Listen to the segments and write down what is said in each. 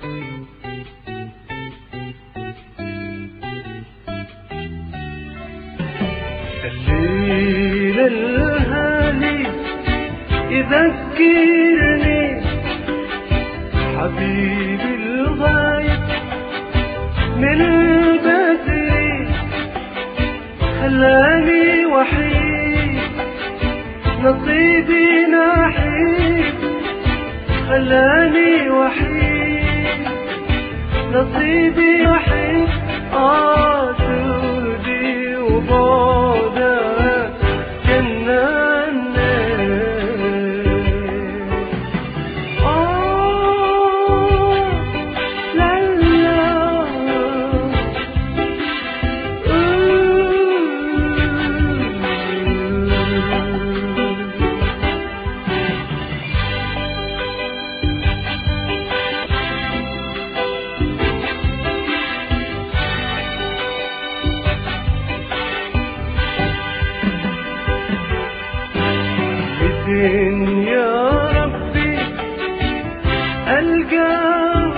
الليل الهادي يذكرني حبيبي الغايب من بدري خلاني وحيد نصيبي نحيد خلاني وحيد نصيبي وحيد آه سودي وبعدك جنني آه لا لا أوه. فين يا ربي القاك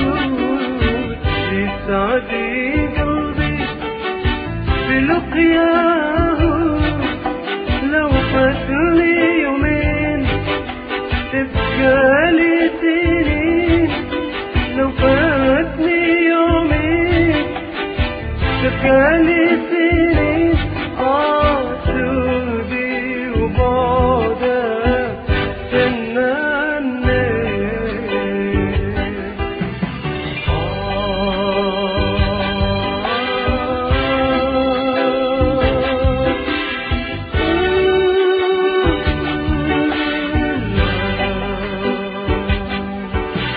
يسعدي قلبي بلقياه لو فاتني يومين تبقى لي سنين لو فاتني يومين تبقى لي سنين آه سودي وبعدك جنني آه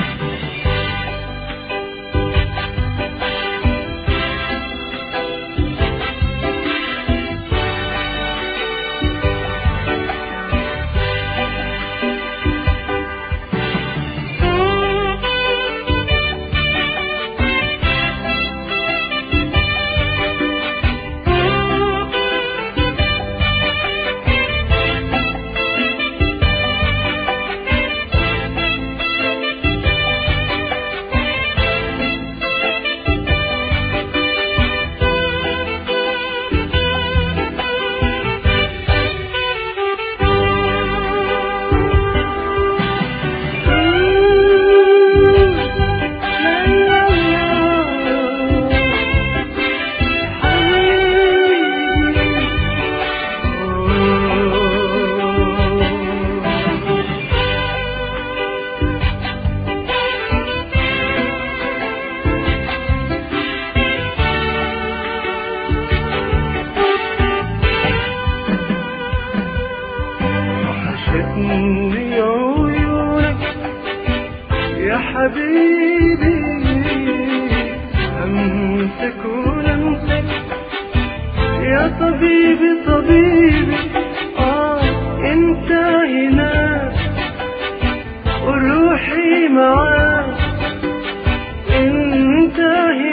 وحشتني عيونك يا حبيبي أمسك ولمسك يا طبيبي طبيبي آه انت هناك وروحي معاك انت هناك